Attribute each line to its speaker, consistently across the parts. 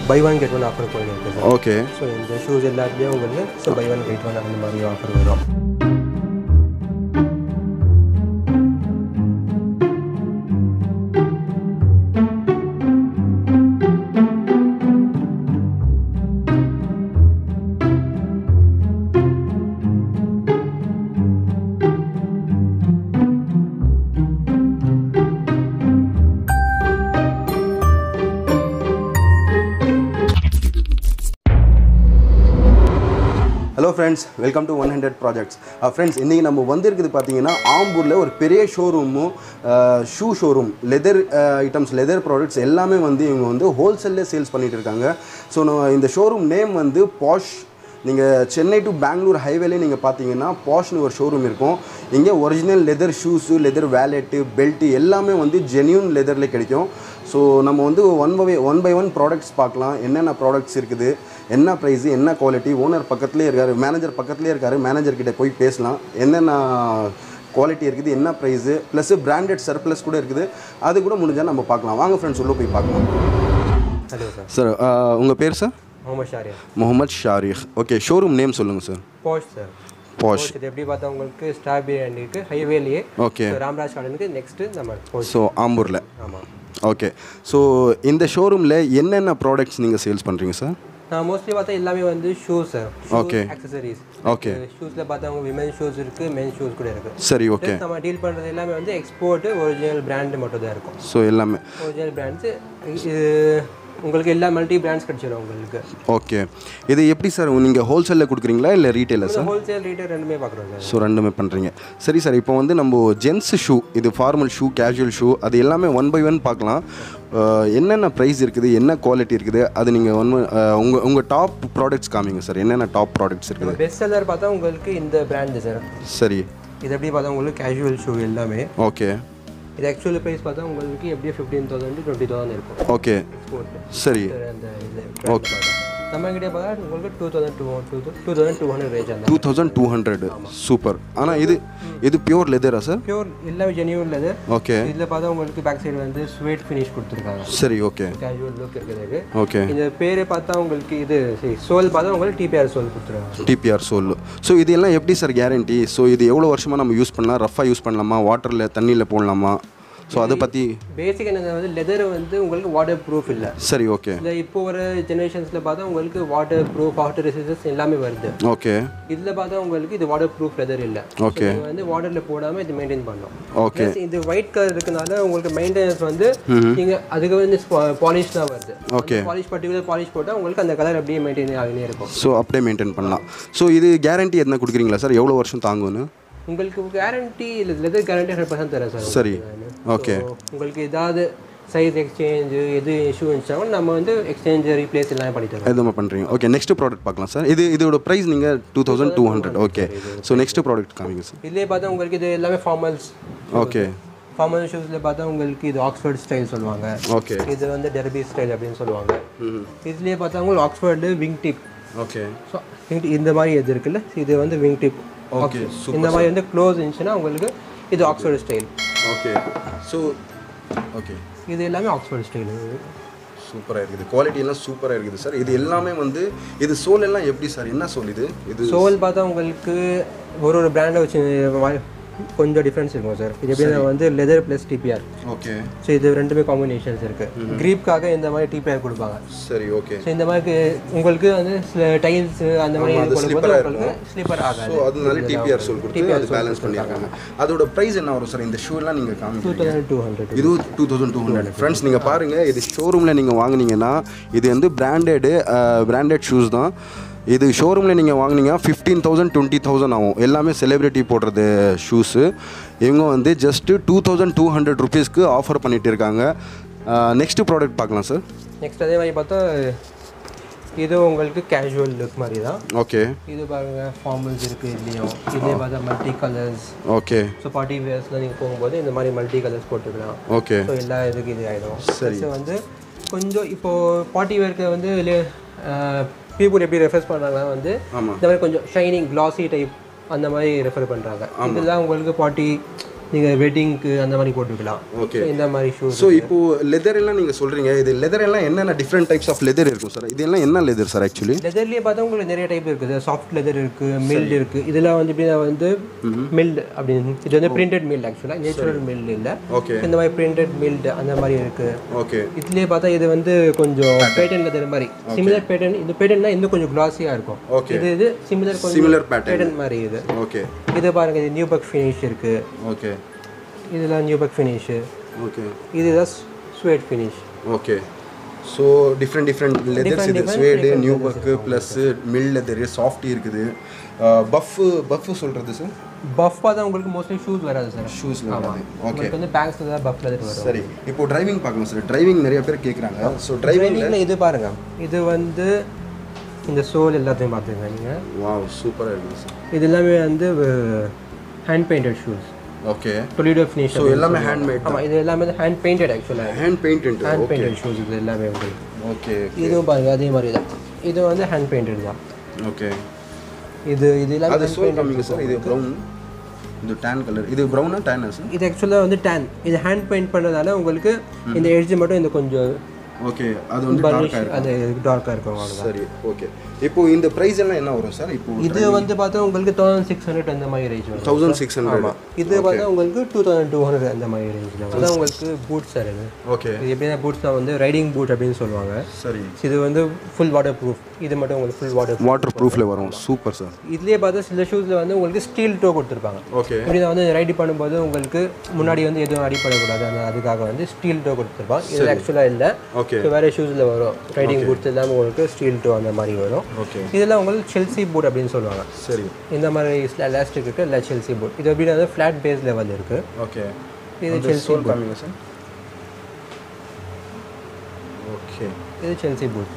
Speaker 1: By one get one offer போயிட்டு இருக்கு sir
Speaker 2: okay
Speaker 1: so இந்த ஷூஸ் எல்லாத்துலேயும் உங்களுக்கு so buy one get one அந்த மாதிரி ஆஃபர் வரும்
Speaker 2: hello friends welcome to one hundred projects friends இன்றைக்கி நம்ம வந்திருக்குது பார்த்தீங்கன்னா ஆம்பூரில் ஒரு பெரிய ஷோரூமும் shoe showroom leather items leather products எல்லாமே வந்து இவங்க வந்து ஹோல்சேல்லே சேல்ஸ் பண்ணிட்டு இருக்காங்க ஸோ இந்த ஷோரூம் நேம் வந்து பாஷ் நீங்கள் சென்னை டு பெங்களூர் ஹைவேலே நீங்கள் பார்த்தீங்கன்னா பாஷ்னு ஒரு ஷோரூம் இருக்கும் இங்கே original leather shoes leather wallet belt எல்லாமே வந்து ஜென்யூன் லெதரில் கிடைக்கும் ஸோ நம்ம வந்து one by one by one products பார்க்கலாம் என்னென்ன ப்ராடக்ட்ஸ் இருக்குது என்ன ப்ரைஸு என்ன குவாலிட்டி ஓனர் பக்கத்துலேயே இருக்கார் மேனேஜர் பக்கத்துலேயே இருக்கார் மேனேஜர் கிட்ட போய் பேசலாம் என்னென்ன குவாலிட்டி இருக்குது என்ன ப்ரைஸு ப்ளஸ் பிராண்டட் சர்ப்ளஸ் கூட இருக்குது அது கூட முடிஞ்சால் நம்ம பார்க்கலாம் வாங்க ஃப்ரெண்ட்ஸ் உள்ளே போய் பார்க்கலாம்
Speaker 1: ஹலோ சார்
Speaker 2: சார் உங்கள் பேர் sir
Speaker 1: Mohammed Shariya
Speaker 2: Mohammed Sharik okay showroom name சொல்லுங்கள் சார்
Speaker 1: போஷ் சார்
Speaker 2: பாஷ்
Speaker 1: இது எப்படி பார்த்தா உங்களுக்கு ஸ்டாபி அண்ட் இருக்கு ஹைவேலியே
Speaker 2: ஓகே
Speaker 1: ராம்ராஜ் கார்டனுக்கு நெக்ஸ்ட்டு நம்ம போஷ்
Speaker 2: ஸோ ஆம்பூரில்
Speaker 1: ஆமாம்
Speaker 2: ஓகே ஸோ இந்த ஷோரூமில் என்னென்ன ப்ராடக்ட்ஸ் நீங்கள் சேல்ஸ் பண்ணுறீங்க சார்
Speaker 1: நான் மோஸ்ட்லி பார்த்தா எல்லாமே வந்து shoes sir
Speaker 2: Okay.
Speaker 1: Accessories
Speaker 2: okay
Speaker 1: ஷூஸில் பார்த்தா அவங்க விமன் ஷூஸ் இருக்குது மென் ஷூஸ் கூட இருக்குது
Speaker 2: சரி ஓகே
Speaker 1: நம்ம டீல் பண்ணுறது எல்லாமே வந்து எக்ஸ்போர்ட் ஒரிஜினல் பிராண்டு மட்டும் தான் இருக்கும்
Speaker 2: ஸோ எல்லாமே
Speaker 1: ஒரிஜினல் பிராண்ட்ஸு இது உங்களுக்கு எல்லா மல்டி பிராண்ட்ஸ் கிடச்சிடும் உங்களுக்கு
Speaker 2: ஓகே இது எப்படி சார் நீங்கள் ஹோல்சேலில் கொடுக்குறீங்களா இல்லை ரீட்டெயிலர் சார்
Speaker 1: ஹோல்சேல் ரேட்டு ரெண்டுமே பார்க்குறோம் சார்
Speaker 2: ஸோ ரெண்டுமே பண்ணுறீங்க சரி சார் இப்போ வந்து நம்ம ஜென்ஸ் ஷூ இது ஃபார்மல் ஷூ கேஷுவல் ஷூ அது எல்லாமே ஒன் பை ஒன் பார்க்கலாம் அஹ், என்னென்ன ப்ரைஸ் இருக்குது என்ன குவாலிட்டி இருக்குது அது நீங்கள் ஒன் உங்கள் உங்கள் டாப் ப்ராடக்ட்ஸ் காமிங்க சார் என்னென்ன டாப் ப்ராடக்ட்ஸ் இருக்குது
Speaker 1: பெஸ்ட் செல்லர் பார்த்தா உங்களுக்கு இந்த பிராண்டு சார்
Speaker 2: சரி
Speaker 1: இது எப்படி பார்த்தா உங்களுக்கு கேஷுவல் ஷூ எல்லாமே
Speaker 2: ஓகே
Speaker 1: இது ஆக்சுவல் ப்ரைஸ் பார்த்தா உங்களுக்கு எப்படியும் ஃபிஃப்டீன் தௌசண்ட் டுவெண்ட்டி தௌசண்ட் இருக்கும்
Speaker 2: ஓகே
Speaker 1: எக்ஸ்போர்ட்
Speaker 2: சரி
Speaker 1: அந்த இது நம்ம கிட்டே பார்த்தா உங்களுக்கு two thousand two two two thousand two hundred range அந்த
Speaker 2: two thousand two hundred super ஆனால் இது இது பியூர் லெதரா சார்
Speaker 1: பியூர் எல்லாமே ஜெனியூன் இது
Speaker 2: ஓகே
Speaker 1: இதில் பார்த்தா உங்களுக்கு பேக் சைடு வந்து ஸ்வீட் ஃபினிஷ் கொடுத்துருக்காங்க
Speaker 2: சரி ஓகே
Speaker 1: கேஷுவல் லுக் இருக்குது
Speaker 2: ஓகே
Speaker 1: இந்த பேரே பார்த்தா உங்களுக்கு இது சரி சோல் பார்த்தா உங்களுக்கு டிபிஆர் சோல் கொடுத்துருக்காங்க
Speaker 2: டிபிஆர் சோல் ஸோ இது எல்லாம் எப்படி சார் கேரண்டி ஸோ இது எவ்வளோ வருஷமாக நம்ம யூஸ் பண்ணலாம் ரஃபாக யூஸ் பண்ணலாமா வாட்டரில் தண்ணியில் போடலாமா ஸோ அதை பற்றி
Speaker 1: பேசிக் என்ன வந்து லெதர் வந்து உங்களுக்கு வாட்டர் ப்ரூஃப் இல்லை
Speaker 2: சரி ஓகே
Speaker 1: இல்லை இப்போ வர ஜெனரேஷன்ஸில் பார்த்தா உங்களுக்கு வாட்டர் ப்ரூஃப் வாட்டர் ரெசிஸ்டன்ஸ் எல்லாமே வருது
Speaker 2: ஓகே
Speaker 1: இதில் பார்த்தா உங்களுக்கு இது வாட்டர் ப்ரூஃப் லெதர் இல்லை
Speaker 2: Okay.
Speaker 1: நீங்கள் வந்து வாட்டரில் போடாமல் இது மெயின்டைன் பண்ணணும்
Speaker 2: ஓகே
Speaker 1: Plus இது ஒயிட் கலர் இருக்கனால உங்களுக்கு மெயின்டெனன்ஸ் வந்து நீங்கள் அதுக்கு வந்து பாலிஷ் தான் வருது
Speaker 2: ஓகே
Speaker 1: பாலிஷ் பர்டிகுலர் பாலிஷ் போட்டால் உங்களுக்கு அந்த கலர் அப்படியே மெயின்டைன் ஆகினே இருக்கும்
Speaker 2: ஸோ அப்படியே மெயின்டைன் பண்ணலாம் ஸோ இது கேரண்டி எதனா கொடுக்குறீங்களா சார் எவ்வளோ வருஷம் தாங்கும்னு
Speaker 1: உங்களுக்கு கேரண்டி இல்லை லெதர் கேரண்டி ஹண்ட்ரட் பர்சன்ட் தரேன் சார்
Speaker 2: சரி ஓகே
Speaker 1: So, உங்களுக்கு ஏதாவது சைஸ் எக்ஸ்சேஞ்சு எது இஷ்யூ இருந்துச்சாலும் நம்ம வந்து எக்ஸ்சேஞ்ச் ரீப்ளேஸ் எல்லாமே பண்ணி தரோம்
Speaker 2: எதுவுமே பண்ணுறீங்க ஓகே நெக்ஸ்ட் ப்ராடக்ட் பார்க்கலாம் சார் இது இதோட ப்ரைஸ் நீங்கள் two thousand two hundred okay so next product காமிங்க சார்
Speaker 1: இதுலேயே பார்த்தா உங்களுக்கு இது எல்லாமே ஃபார்மல்ஸ்
Speaker 2: ஓகே
Speaker 1: ஃபார்மல் ஷூஸில் பார்த்தா உங்களுக்கு இது ஆக்ஸ்ஃபோர்ட் ஸ்டைல் சொல்லுவாங்க
Speaker 2: ஓகே
Speaker 1: இது வந்து டெர்பி ஸ்டைல் அப்படின்னு சொல்லுவாங்க இதுலேயே பார்த்தா உங்களுக்கு Oxford wing tip
Speaker 2: okay
Speaker 1: so இந்த மாதிரி இது இருக்குல்ல இது வந்து விங் டிப்
Speaker 2: ஓகே
Speaker 1: இந்த மாதிரி வந்து க்ளோஸ் இருந்துச்சுன்னா உங்களுக்கு இது Oxford style
Speaker 2: okay so okay
Speaker 1: இது எல்லாமே ஆக்ஸ்ஃபோர்டு ஸ்டைல்
Speaker 2: சூப்பராக இருக்குது குவாலிட்டி எல்லாம் சூப்பராக இருக்குது சார் இது எல்லாமே வந்து இது சோல் எல்லாம் எப்படி சார் என்ன சோல் இது இது
Speaker 1: சோல் பார்த்தா உங்களுக்கு ஒரு ஒரு பிராண்டை வச்சு வா- கொஞ்சம் டிஃப்ரென்ஸ் இருக்கும் சார் இது எப்படின்னா வந்து leather plus TPR
Speaker 2: okay
Speaker 1: so இது ரெண்டுமே காம்பினேஷன்ஸ் இருக்கு க்ரீப்காக இந்த மாதிரி டிபிஆர் கொடுப்பாங்க
Speaker 2: சரி ஓகே
Speaker 1: ஸோ இந்த மாதிரி உங்களுக்கு வந்து டைல்ஸ் அந்த மாதிரி கொடுக்கும்போது உங்களுக்கு ஸ்லீப்பர் ஆகாது
Speaker 2: ஸோ அதனால டிபிஆர் சோல் கொடுத்து அது பேலன்ஸ் பண்ணியிருக்காங்க அதோட ப்ரைஸ் என்ன வரும் சார் இந்த ஷூ எல்லாம் நீங்கள்
Speaker 1: டூ
Speaker 2: காமிக்கிறீங்க
Speaker 1: தௌசண்ட் டூ ஹண்ட்ரட்
Speaker 2: இது two thousand two hundred friends நீங்கள் பாருங்கள் இது ஷோரூமில் நீங்கள் வாங்குனீங்கன்னா இது வந்து பிராண்டடு பிராண்டட் ஷூஸ் தான் இது ஷோரூமில் நீங்கள் வாங்குனீங்கன்னா ஃபிஃப்டீன் தௌசண்ட் டுவெண்ட்டி தௌசண்ட் ஆகும் எல்லாமே செலிப்ரிட்டி போடுறது ஷூஸு இவங்க வந்து just two thousand two hundred ருபீஸ்க்கு ஆஃபர் பண்ணிட்டு இருக்காங்க நெக்ஸ்ட் ப்ராடக்ட் பார்க்கலாம் சார்
Speaker 1: நெக்ஸ்ட் அதே மாதிரி பார்த்தா இது உங்களுக்கு கேஷுவல் லுக் மாதிரி தான்
Speaker 2: ஓகே
Speaker 1: இது பாருங்க ஃபார்மல்ஸ் இருக்குது இதுலேயும் இதுலேயே பார்த்தா multi colours
Speaker 2: okay
Speaker 1: so party வேர்ஸில் நீங்கள் போகும்போது இந்த மாதிரி மல்டி கலர்ஸ் போட்டுக்கலாம்
Speaker 2: ஓகே
Speaker 1: ஸோ எல்லா இதுக்கு இது ஆகிடும்
Speaker 2: சரி.
Speaker 1: ஸோ வந்து கொஞ்சம் இப்போது பார்ட்டி வேர்க்கு வந்து பீப்புள் எப்படி ரெஃபர்ஸ் பண்ணுறாங்கன்னா வந்து
Speaker 2: ஆமாம்
Speaker 1: இந்த மாதிரி கொஞ்சம் ஷைனிங் கிளாசி டைப் அந்த மாதிரி ரெஃபர் பண்ணுறாங்க இதெல்லாம் உங்களுக்கு பார்ட்டி நீங்கள் வெட்டிங்க்கு அந்த மாதிரி போட்டுக்கலாம்
Speaker 2: ஓகே
Speaker 1: So, இந்த மாதிரி ஷூஸ்
Speaker 2: ஸோ இப்போ லெதர் எல்லாம் நீங்கள் சொல்கிறீங்க இது லெதர் எல்லாம் என்னென்ன டிஃப்ரெண்ட் டைப்ஸ் ஆஃப் லெதர் இருக்கும் சார் இது எல்லாம் என்ன லெதர் சார் ஆக்சுவலி
Speaker 1: லெதர்லேயே பார்த்தா உங்களுக்கு நிறைய டைப் இருக்குது சாஃப்ட் லெதர் இருக்குது மில்ட் இருக்குது இதெல்லாம் வந்து எப்படின்னா வந்து மில்ட் அப்படின்னு இது வந்து பிரிண்டட் மில்ட் ஆக்சுவலாக நேச்சுரல் மில்ட் இல்லை
Speaker 2: ஓகே
Speaker 1: இந்த மாதிரி பிரிண்டட் மில்ட் அந்த மாதிரி இருக்குது
Speaker 2: ஓகே
Speaker 1: இதுலேயே பார்த்தா இது வந்து கொஞ்சம் பேட்டன் லெதர் மாதிரி சிமிலர் பேட்டன் இந்த பேட்டர்னா இன்னும் கொஞ்சம் கிளாஸியாக இருக்கும்
Speaker 2: Okay.
Speaker 1: இது இது சிமிலர் கொஞ்சம்
Speaker 2: சிமிலர் பேட்டர்ன்
Speaker 1: பேட்டன் மாதிரி இது
Speaker 2: ஓகே
Speaker 1: இது பாருங்க இது நியூ பக் ஃபினிஷ் இருக்குது
Speaker 2: ஓகே
Speaker 1: இதெல்லாம் நியூ பக் ஃபினிஷு
Speaker 2: ஓகே
Speaker 1: இதுதான் suede finish
Speaker 2: okay so different different leathers இது suede nubuck plus mill leather soft இருக்குது பஃப்பு பஃப்பு சொல்கிறது சார்
Speaker 1: பஃப் பார்த்தா உங்களுக்கு மோஸ்ட்லி ஷூஸ் வராது சார்
Speaker 2: ஷூஸில் வராது ஓகே
Speaker 1: உங்களுக்கு வந்து பேக்ஸில் தான் பஃப் லெதர் வரும்
Speaker 2: சரி இப்போ டிரைவிங் பார்க்கணும் சார் டிரைவிங் நிறைய பேர் கேட்குறாங்க ஸோ டிரைவிங்
Speaker 1: ட்ரைனிங்கில் இது பாருங்க இது வந்து இந்த சோல் எல்லாத்தையும் பார்த்துங்க நீங்கள்
Speaker 2: வாவ் சூப்பராக இருக்குது சார்
Speaker 1: இது எல்லாமே வந்து hand painted shoes
Speaker 2: okay
Speaker 1: Toledo finish
Speaker 2: so எல்லாமே ஹேண்ட்மேட்
Speaker 1: ஆமாம் இது எல்லாமே ஹேண்ட் பெயிண்டட் ஆக்சுவலாக
Speaker 2: hand paint
Speaker 1: hand painted shoes இது எல்லாமே உங்களுக்கு
Speaker 2: ஓகே
Speaker 1: இதுவும் பாருங்க அதே மாதிரி தான் இது வந்து ஹேண்ட் பெயிண்டட் தான்
Speaker 2: ஓகே
Speaker 1: இது இது எல்லாமே
Speaker 2: அது சோல் காமிங்க சார் இது ப்ரௌன் இது டேன் கலர் இது ப்ரௌனா டேனா சார்
Speaker 1: இது ஆக்சுவலாக வந்து டேன் இது ஹேண்ட் பெயிண்ட் பண்ணதால உங்களுக்கு இந்த எட்ஜ் மட்டும் இந்த கொஞ்சம்
Speaker 2: ஓகே அது வந்து
Speaker 1: பர்னிஷ்
Speaker 2: டார்க்காக
Speaker 1: அது டார்க்காக இருக்கும் அவ்வளோதான்
Speaker 2: சரி ஓகே இப்போ இந்த ப்ரைஸ் எல்லாம் என்ன வரும் சார் இப்போ
Speaker 1: இது வந்து பார்த்தா உங்களுக்கு தௌசண்ட் சிக்ஸ் ஹண்ட்ரட் அந்த மாதிரி ரேஞ்ச் வரும்
Speaker 2: தௌசண்ட் சிக்ஸ் ஹண்ட்ரட்
Speaker 1: இது பார்த்தா உங்களுக்கு டூ தௌசண்ட் டூ ஹண்ட்ரட் அந்த மாதிரி ரேஞ்சில் அதான் உங்களுக்கு பூட் சார் இது
Speaker 2: ஓகே
Speaker 1: இது எப்படின்னா பூட்ஸ் தான் வந்து ரைடிங் பூட் அப்படின்னு சொல்லுவாங்க
Speaker 2: சரி
Speaker 1: இது வந்து ஃபுல் வாட்டர் ப்ரூஃப் இது மட்டும் உங்களுக்கு ஃபுல் வாட்டர்
Speaker 2: வாட்டர் ப்ரூஃபில் வரும் சூப்பர் சார்
Speaker 1: இதுலேயே பார்த்தா சில ஷூஸில் வந்து உங்களுக்கு ஸ்டீல் டோ கொடுத்துருப்பாங்க
Speaker 2: ஓகே
Speaker 1: இப்படி தான் வந்து ரைடு பண்ணும்போது உங்களுக்கு முன்னாடி வந்து எதுவும் அடிப்படக்கூடாது அந்த அதுக்காக வந்து ஸ்டீல் டோ கொடுத்துருப்பாங்க இது ஆக்சுவலாக இல்லை
Speaker 2: ஓகே
Speaker 1: ஸோ வேறு ஷூஸில் வரும் ரைடிங் பூட்ஸ் எல்லாமே உங்களுக்கு ஸ்டீல் டோ அந்த மாதிரி வரும்
Speaker 2: ஓகே
Speaker 1: இதெல்லாம் உங்களுக்கு செல்சி பூட் அப்படின்னு சொல்லுவாங்க
Speaker 2: சரி
Speaker 1: இந்த மாதிரி எலாஸ்டிக் இருக்குது இல்லை செல்சி பூட் இது எப்படின்னா வந்து ஃப்ளாட் பேஸ் லெவல் இருக்குது
Speaker 2: ஓகே
Speaker 1: இது செல்சி
Speaker 2: சோல் காமிங்க சார் ஓகே
Speaker 1: இது செல்சி பூட்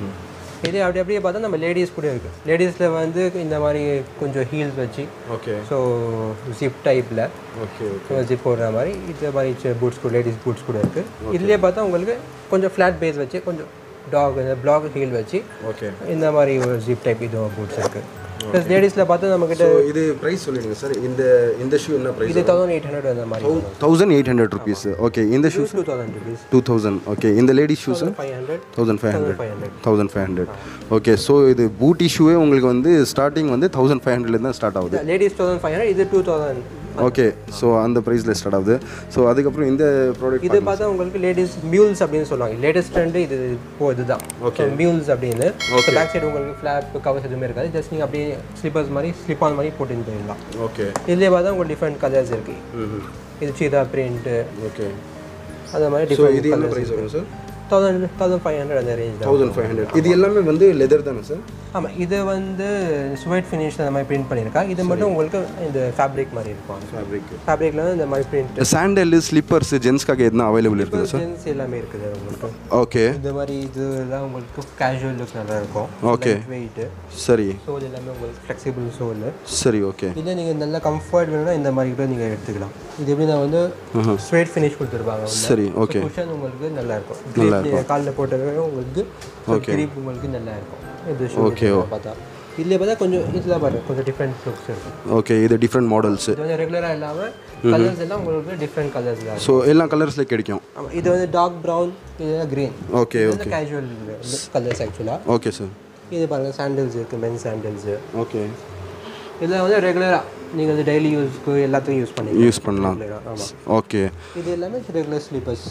Speaker 1: இது அப்படி அப்படியே பார்த்தா நம்ம லேடிஸ் கூட இருக்குது லேடிஸில் வந்து இந்த மாதிரி கொஞ்சம் ஹீல்ஸ் வச்சு
Speaker 2: ஓகே
Speaker 1: ஸோ ஜிப் டைப்பில்
Speaker 2: ஓகே
Speaker 1: ஜிப் போடுற மாதிரி இந்த மாதிரி பூட்ஸ் கூட லேடிஸ் பூட்ஸ் கூட இருக்குது இதுலேயே பார்த்தா உங்களுக்கு கொஞ்சம் ஃப்ளாட் பேஸ் வச்சு கொஞ்சம் டாக் இந்த பிளாக் ஹீல் வச்சு
Speaker 2: ஓகே
Speaker 1: இந்த மாதிரி ஒரு ஜிப் டைப் இதுவும் பூட்ஸ் இருக்குது ப்ளஸ் லேடிஸில் பார்த்தா நம்மக்கிட்ட
Speaker 2: ஸோ இது ப்ரைஸ் சொல்லிடுங்க சார் இந்த இந்த ஷூ என்ன ப்ரைஸ்
Speaker 1: இது தௌசண்ட் எயிட் ஹண்ட்ரட் அந்த மாதிரி
Speaker 2: thousand eight hundred rupees okay இந்த shoe
Speaker 1: two thousand rupees
Speaker 2: two thousand okay இந்த ladies shoe sir
Speaker 1: five hundred
Speaker 2: thousand five hundred
Speaker 1: five hundred
Speaker 2: thousand five hundred okay so இது bootie ஷூவே உங்களுக்கு வந்து starting வந்து thousand five ஹண்ட்ரட்லேருந்து தான் start ஆகுது
Speaker 1: ladies thousand five hundred இது two thousand
Speaker 2: okay so அந்த ப்ரைஸில் ஸ்டார்ட் ஆகுது ஸோ அதுக்கப்புறம் இந்த ப்ராடக்ட்
Speaker 1: இது பார்த்தா உங்களுக்கு லேடிஸ் மியூல்ஸ் அப்படின்னு சொல்லுவாங்க லேட்டஸ்ட் ட்ரெண்ட் இது இப்போ இதுதான் ஓகே மியூல்ஸ் அப்படின்னு பேக் சைடு உங்களுக்கு ஃப்ளாப் கவர்ஸ் எதுவுமே இருக்காது ஜஸ்ட் நீங்கள் அப்படியே ஸ்லிப்பர்ஸ் மாதிரி ஸ்லிப் ஆன் மாதிரி போட்டுன்னு போயிடலாம்
Speaker 2: ஓகே
Speaker 1: இதுலேயே பார்த்தா உங்களுக்கு டிஃப்ரெண்ட் கலர்ஸ் இருக்கு
Speaker 2: ம்
Speaker 1: இது சீதா பிரிண்ட்டு
Speaker 2: ஓகே
Speaker 1: அந்த மாதிரி
Speaker 2: ஸோ
Speaker 1: டிஃப்ரெண்ட்
Speaker 2: இது என்ன ப்ரைஸ் வரும் sir
Speaker 1: thousand thousand five hundred அந்த ரேஞ்ச் தான்
Speaker 2: தௌசண்ட் ஃபைவ் ஹண்ட்ரட் இது எல்லாமே வந்து லெதர் தானே சார்
Speaker 1: ஆமாம் இது வந்து ஸ்வெட் ஃபினிஷ் அந்த மாதிரி பிரிண்ட் பண்ணியிருக்கா இது மட்டும் உங்களுக்கு இந்த ஃபேப்ரிக் மாதிரி இருக்கும்
Speaker 2: ஃபேப்ரிக்
Speaker 1: ஃபேப்ரிக்கில் வந்து இந்த மாதிரி பிரிண்ட்
Speaker 2: சாண்டல் ஸ்லிப்பர்ஸ் ஜென்ஸ்க்காக எதுனா அவைலபிள் இருக்குது சார்
Speaker 1: ஜென்ஸ் எல்லாமே இருக்குது உங்களுக்கு
Speaker 2: ஓகே
Speaker 1: இந்த மாதிரி இதெல்லாம் உங்களுக்கு கேஷுவல் லுக் நல்லா இருக்கும்
Speaker 2: Okay.
Speaker 1: வெயிட்டு
Speaker 2: சரி
Speaker 1: சோல் எல்லாமே உங்களுக்கு ஃப்ளெக்சிபிள் சோல்
Speaker 2: சரி ஓகே
Speaker 1: இல்லை நீங்கள் நல்ல கம்ஃபர்ட் வேணும்னா இந்த மாதிரி கூட நீங்கள் எடுத்துக்கலாம் இது எப்படி நான் வந்து ஸ்ட்ரெயிட் ஃபினிஷ் கொடுத்துருப்பாங்க உள்ள.
Speaker 2: சரி ஓகே
Speaker 1: குஷன் உங்களுக்கு நல்லா இருக்கும் grip நீங்க காலில் போட்டவே உங்களுக்கு கிரீப் உங்களுக்கு நல்லா இருக்கும் இது
Speaker 2: Okay,
Speaker 1: ஷூ பார்த்தா இதில் பார்த்தா கொஞ்சம் இதில் பாருங்க கொஞ்சம் டிஃப்ரெண்ட் லுக்ஸ் இருக்கும்
Speaker 2: ஓகே இது டிஃப்ரெண்ட் மாடல்ஸ்
Speaker 1: இது வந்து ரெகுலராக இல்லாமல் கலர்ஸ் எல்லாம் உங்களுக்கு டிஃப்ரெண்ட் கலர்ஸில் இருக்கும்
Speaker 2: ஸோ எல்லா கலர்ஸில் கிடைக்கும்
Speaker 1: ஆமாம் இது வந்து டார்க் ப்ரௌன் இது க்ரீன்
Speaker 2: ஓகே
Speaker 1: இது வந்து கேஷுவல் கலர்ஸ் ஆக்சுவலாக
Speaker 2: ஓகே சார்
Speaker 1: இது பாருங்கள் சாண்டில்ஸ் இருக்குது மென் சாண்டில்ஸு
Speaker 2: ஓகே
Speaker 1: இதில் வந்து ரெகுலராக நீங்கள் வந்து டெய்லி யூஸ்க்கு எல்லாத்துக்கும் யூஸ் பண்ணிக்கலாம்
Speaker 2: யூஸ் பண்ணலாம்
Speaker 1: ஆமாம்
Speaker 2: ஓகே
Speaker 1: இது எல்லாமே ரெகுலர் ஸ்லீப்பர்ஸ்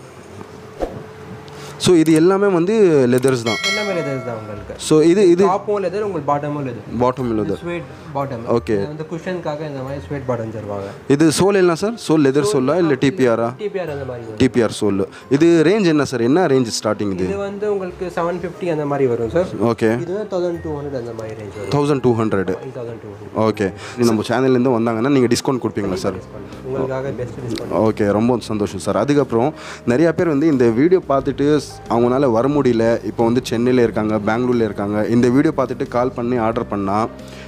Speaker 2: ஸோ இது எல்லாமே வந்து லெதர்ஸ் தான்
Speaker 1: எல்லாமே லெதர்ஸ் தான் உங்களுக்கு
Speaker 2: ஸோ இது இது
Speaker 1: டாப்பும் லெதர் உங்களுக்கு பாட்டமும் leather
Speaker 2: bottom leather
Speaker 1: suede bottom
Speaker 2: Okay.
Speaker 1: வந்து குஷனுக்காக இந்த மாதிரி ஸ்வெட் பாட்டம் தருவாங்க
Speaker 2: இது சோல் என்ன சார் சோல் லெதர் சோலா இல்லை டிபிஆரா
Speaker 1: டிபிஆர் அந்த மாதிரி வரும்.
Speaker 2: டிபிஆர் சோல் இது ரேஞ்ச் என்ன சார் என்ன ரேஞ்ச் ஸ்டார்டிங் இது
Speaker 1: இது வந்து உங்களுக்கு செவன் ஃபிஃப்டி அந்த மாதிரி வரும் சார்
Speaker 2: ஓகே
Speaker 1: இது வந்து தௌசண்ட் டூ ஹண்ட்ரட் அந்த மாதிரி ரேஞ்ச் வரும்
Speaker 2: thousand two hundred
Speaker 1: thousand two hundred
Speaker 2: okay நம்ம சேனல்லேருந்து வந்தாங்கன்னா நீங்கள் டிஸ்கவுண்ட் கொடுப்பீங்களா சார்
Speaker 1: உங்களுக்காக பெஸ்ட் டிஸ்கவுண்ட்
Speaker 2: ஓகே ரொம்ப சந்தோஷம் சார் அதுக்கப்புறம் நிறையா பேர் வந்து இந்த வீடியோ பார்த்துட்டு அவங்களால வர முடியல இப்போ வந்து சென்னையில் இருக்காங்க பெங்களூரில் இருக்காங்க இந்த வீடியோ பார்த்துட்டு கால் பண்ணி ஆர்டர் பண்ணால்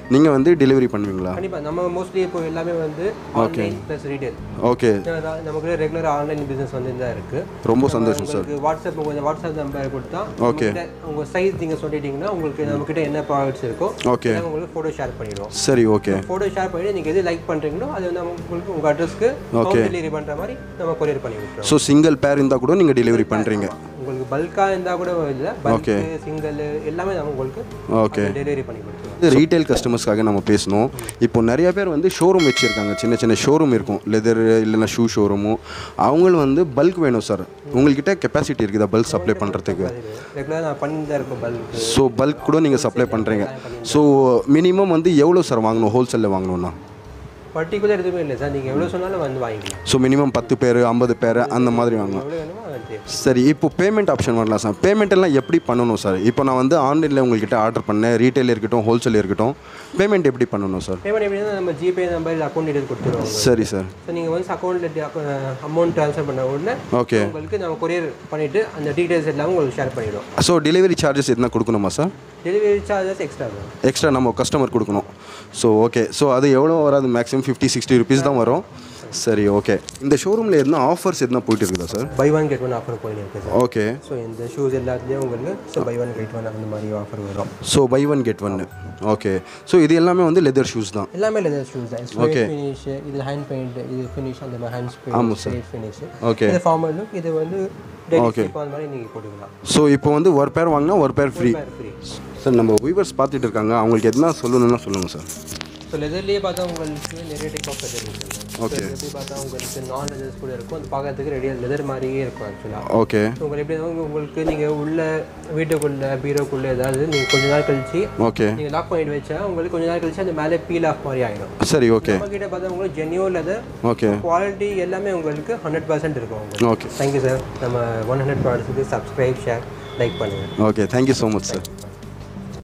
Speaker 2: நீங்கள் வந்து டெலிவரி பண்ணுவீங்களா
Speaker 1: கண்டிப்பாக நம்ம மோஸ்ட்லி இப்போ எல்லாமே வந்து ஆன்லைன் ப்ளஸ் ரீட்டைல்
Speaker 2: ஓகே
Speaker 1: நமக்கு ரெகுலர் ஆன்லைன் பிஸ்னஸ் வந்து தான் இருக்குது
Speaker 2: ரொம்ப சந்தோஷம் சார்
Speaker 1: உங்களுக்கு வாட்ஸ்அப் கொஞ்சம் வாட்ஸ்அப் நம்பர் கொடுத்தா உங்ககிட்ட உங்க சைஸ் நீங்க சொல்லிட்டீங்கன்னா உங்களுக்கு நம்ம கிட்ட என்ன ப்ராடக்ட்ஸ் இருக்கோ
Speaker 2: ஓகே
Speaker 1: நாங்க உங்களுக்கு ஃபோட்டோ ஷேர் பண்ணிடுவோம்
Speaker 2: சரி ஓகே
Speaker 1: ஃபோட்டோ ஷேர் பண்ணி நீங்க எது லைக் பண்றீங்களோ அது வந்து நம்ம உங்களுக்கு உங்க அட்ரஸ்க்கு ஹோம் டெலிவரி பண்ற மாதிரி நம்ம கொரியர் பண்ணி விட்டுறோம்
Speaker 2: ஸோ சிங்கிள் பேர் இருந்தால் கூட நீங்கள் டெலிவரி பண்ணுறீங்க
Speaker 1: உங்களுக்கு பல்கா இருந்தா கூட இல்ல பல்க் சிங்கிள் எல்லாமே நம்ம உங்களுக்கு
Speaker 2: ஓகே
Speaker 1: டெலிவரி பண்ணி கொடுத்துருவோம்
Speaker 2: இது ரீட்டைல் கஸ்டமர்ஸ்க்காக நம்ம பேசணும் இப்போ நிறைய பேர் வந்து ஷோரூம் வச்சுருக்காங்க சின்ன சின்ன ஷோரூம் இருக்கும் லெதர் இல்லைன்னா ஷூ ஷோரூமும் அவங்களும் வந்து பல்க் வேணும் சார் உங்கள்கிட்ட கெப்பாசிட்டி இருக்குதா பல்க் சப்ளை பண்ணுறதுக்கு
Speaker 1: ரெகுலராக நான் பண்ணி தான் இருக்கோம் பல்க்
Speaker 2: ஸோ பல்க் கூட நீங்கள் சப்ளை பண்ணுறீங்க ஸோ மினிமம் வந்து எவ்வளோ சார் வாங்கணும் ஹோல்சேலில் வாங்கணும்னா
Speaker 1: பர்டிகுலர் எதுவுமே இல்லை சார் நீங்கள் எவ்வளோ சொன்னாலும் வந்து வாங்கிக்கலாம்
Speaker 2: ஸோ மினிமம் பத்து பேர் ஐம்பது பேர் அந்த மாதிரி வாங்கணும்
Speaker 1: எவ்வளோ வேணுமோ அது
Speaker 2: சரி இப்போ பேமெண்ட் ஆப்ஷன் வரலாம் சார் பேமெண்ட் எல்லாம் எப்படி பண்ணணும் சார் இப்போ நான் வந்து ஆன்லைனில் உங்கள்கிட்ட ஆர்டர் பண்ணேன் ரீட்டைல் இருக்கட்டும் ஹோல்சேல் இருக்கட்டும் பேமெண்ட் எப்படி பண்ணணும் சார்
Speaker 1: பேமெண்ட் எப்படின்னா நம்ம ஜிபே நம்பர் அக்கௌண்ட் டீடைல் கொடுத்துருவோம்
Speaker 2: சரி சார்
Speaker 1: ஸோ நீங்கள் வந்து அக்கௌண்ட்டில் அமௌண்ட் ட்ரான்ஸ்ஃபர் பண்ண உடனே
Speaker 2: ஓகே
Speaker 1: உங்களுக்கு நம்ம கொரியர் பண்ணிவிட்டு அந்த டீடைல்ஸ் எல்லாம் உங்களுக்கு ஷேர் பண்ணிவிடுவோம்
Speaker 2: ஸோ டெலிவரி சார்ஜஸ் எதுனா கொடுக்கணுமா சார்
Speaker 1: டெலிவரி சார்ஜஸ் எக்ஸ்ட்ரா வரும்
Speaker 2: எக்ஸ்ட்ரா நம்ம கஸ்டமர் கொடுக்கணும் ஸோ ஓகே ஸோ அது எவ்வளோ வராது மேக்ஸிமம் ஃபிஃப்டி சிக்ஸ்டி ருபீஸ் தான் வரும் சரி ஓகே இந்த ஷோரூமில் எதுனா ஆஃபர்ஸ் எதுனா போயிட்டு இருக்குதா sir
Speaker 1: buy one get one offer போயின்னு இருக்குது சார்
Speaker 2: ஓகே
Speaker 1: ஸோ இந்த ஷூஸ் எல்லாத்துலேயும் உங்களுக்கு so buy one get one அந்த மாதிரி ஆஃபர் வரும்
Speaker 2: ஸோ பை ஒன் கெட் ஒன்று ஓகே ஸோ இது எல்லாமே வந்து லெதர் ஷூஸ் தான்
Speaker 1: எல்லாமே லெதர் ஷூஸ் தான் ஸ்ட்ரைட் ஃபினிஷ் இது ஹேண்ட் பெயிண்ட் இது ஃபினிஷ் அந்த மாதிரி hand paint straight finish
Speaker 2: okay
Speaker 1: இது ஃபார்மல் லுக் இது வந்து டெய்லி ஸ்லிப் அந்த மாதிரி நீங்கள் போட்டுக்கலாம்
Speaker 2: ஸோ இப்போ வந்து ஒரு பேர் வாங்கினா ஒரு பேர் ஃப்ரீ
Speaker 1: ஃப்ரீ
Speaker 2: சார் நம்ம வியூவர்ஸ் பார்த்துட்டு இருக்காங்க அவங்களுக்கு எதுனா சொல்லணும்னா சொல்லுங்கள் சார்
Speaker 1: ஸோ லெதர்லேயே பார்த்தா உங்களுக்கு நிறைய டைப் ஆஃப் லெதர் இருக்குது
Speaker 2: Okay.
Speaker 1: எப்படி பார்த்தா உங்களுக்கு நான் லெதர்ஸ் கூட இருக்கும் அது பார்க்கறதுக்கு ரெடியாக லெதர் மாதிரியே இருக்கும் ஆக்சுவலாக
Speaker 2: ஓகே
Speaker 1: உங்களுக்கு எப்படி இருந்தாலும் உங்களுக்கு நீங்கள் உள்ள வீட்டுக்குள்ள பீரோக்குள்ள ஏதாவது நீங்கள் கொஞ்ச நாள் கழிச்சு
Speaker 2: ஓகே
Speaker 1: நீங்கள் லாக் பண்ணிட்டு வச்சா உங்களுக்கு கொஞ்ச நாள் கழிச்சு அந்த மேலே பீல் ஆஃப் மாதிரி ஆகிடும்
Speaker 2: சரி ஓகே
Speaker 1: நம்ம கிட்ட பார்த்தா உங்களுக்கு ஜென்யூன் லெதர்
Speaker 2: ஓகே
Speaker 1: குவாலிட்டி எல்லாமே உங்களுக்கு ஹண்ட்ரட் பர்சன்ட் இருக்கும் உங்களுக்கு
Speaker 2: ஓகே
Speaker 1: தேங்க்யூ சார் நம்ம ஒன் ஹண்ட்ரட் ப்ராடக்ட்ஸுக்கு சப்ஸ்கிரைப் ஷேர் லைக் பண்ணுங்கள்
Speaker 2: okay thank you so much sir